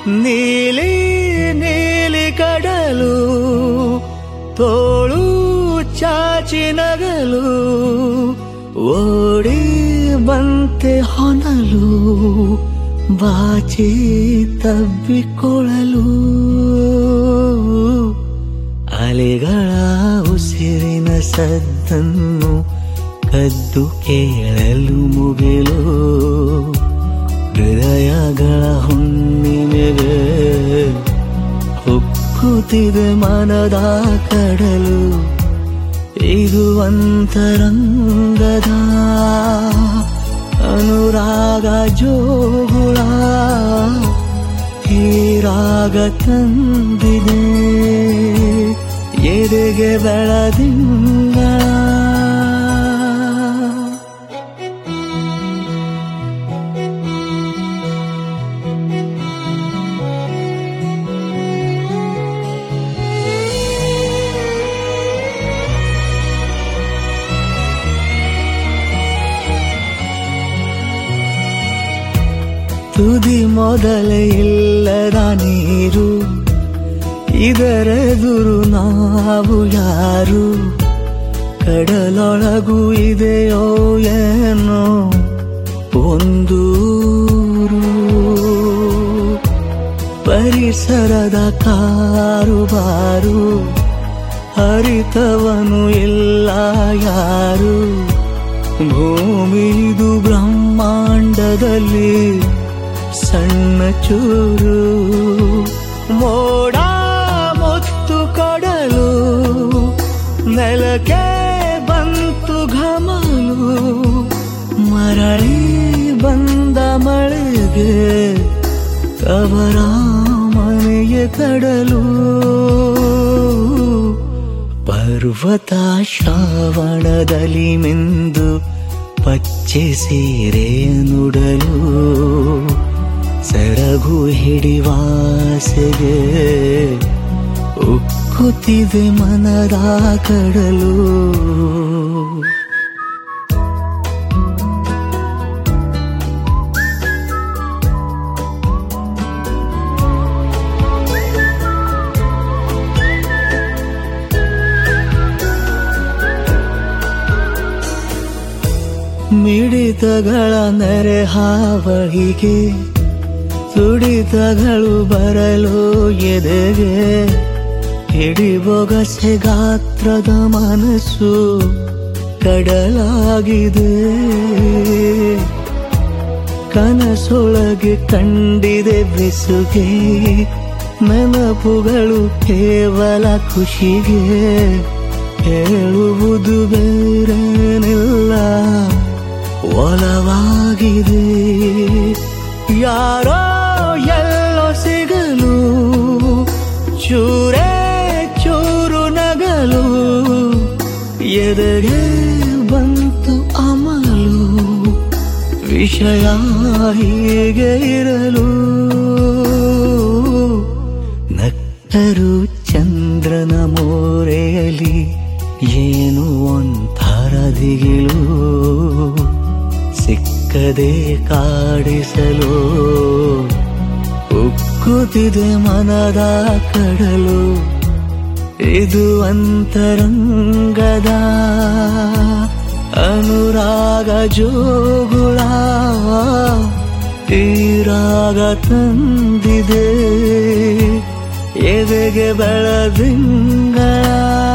ನೀಲಿ ನೀಲಿ ಕಡಲು ತೋಳು ಚಾಚಿ ನಗಲು ಓಡಿ ಬಂತೆ ಹೊನಲು ಬಾಚಿ ತಬ್ಬಿಕೊಳ್ಳಲು ಅಲೆಗಳ ಉಸಿರಿನ ಸದ್ದನ್ನು ಕದ್ದು ಕೇಳಲು ಮುಗಿಲು ಹೃದಯಗಳ ಹುಣ್ಣಿಮೆಗೆ ಉಕ್ಕುತ್ತಿದೆ ಮನದ ಕಡಲು ಇದು ಅಂತರಂಗದ ಅನುರಾಗ ಜೋಗುಳ ಈ ರಾಗ ತಂದಿದೆ ಎದೆಗೆ ಬೆಳದಿಂಗಳ ತುದಿ ಮೊದಲೇ ಇಲ್ಲದ ನೀರು ಇದರೆದುರು ನಾವು ಯಾರು ಕಡಲೊಳಗೂ ಇದೆಯೋ ಏನೋ ಒಂದೂರು ಪರಿಸರದ ಕಾರುಬಾರು ಹರಿತವನು ಇಲ್ಲ ಯಾರು ಭೂಮಿದು ಬ್ರಹ್ಮಾಂಡದಲ್ಲಿ ಸಣ್ಣ ಚೂರು ಮೋಡ ಮುತ್ತು ಕೊಡಲು ನೆಲಕ್ಕೆ ಬಂತು ಘಮಲು ಮರಳಿ ಬಂದ ಮಳೆಗೆ ಅವರ ಮನೆಯ ಕಡಲು ಪರ್ವತ ಶ್ರಾವಣದಲ್ಲಿ ಮಿಂದು ಪಚ್ಚೆ ಸೀರೆ ನುಡಲು ಸೆರಗು ಹಿಡಿವಾಸೆಗೆ ಉಕ್ಕುತ್ತಿದೆ ಮನದ ಕಡಲು ಮಿಡಿತಗಳ ನೆರೆ ಹಾವಳಿಗೆ ತುಡಿತಗಳು ಬರಲು ಎದೆಗೆ ಹಿಡಿಬೊಗಸೆ ಗಾತ್ರದ ಮನಸ್ಸು ಕಡಲಾಗಿದೆ ಕನಸೊಳಗೆ ಕಂಡಿದೆ ಬೆಸುಗೆ ನೆನಪುಗಳು ಕೇವಲ ಖುಷಿಗೆ ಹೇಳುವುದು ಬೇರೇನಿಲ್ಲ ಒಲವಾಗಿದೆ ಯಾರೋ ಎಲ್ಲೋ ಸಿಗಲು ಚೂರೇ ಚೂರು ನಗಲು ಎದೆಗೆ ಬಂತು ಅಮಲು ವಿಷಯ ಹೀಗೆ ಇರಲು ನಕ್ಕರು ಚಂದ್ರನ ಮೋರೆಯಲಿ ಏನು ಒಂಥರ ದಿಗಿಲು ಸಿಕ್ಕದೆ ಕಾಡಿಸಲು ಉಕ್ಕುತ್ತಿದೆ ಮನದ ಕಡಲು ಇದು ಅಂತರಂಗದ ಅನುರಾಗ ಜೋಗುಳ ಈ ರಾಗ ತಂದಿದೆ ಎದೆಗೆ ಬೆಳದಿಂಗಳ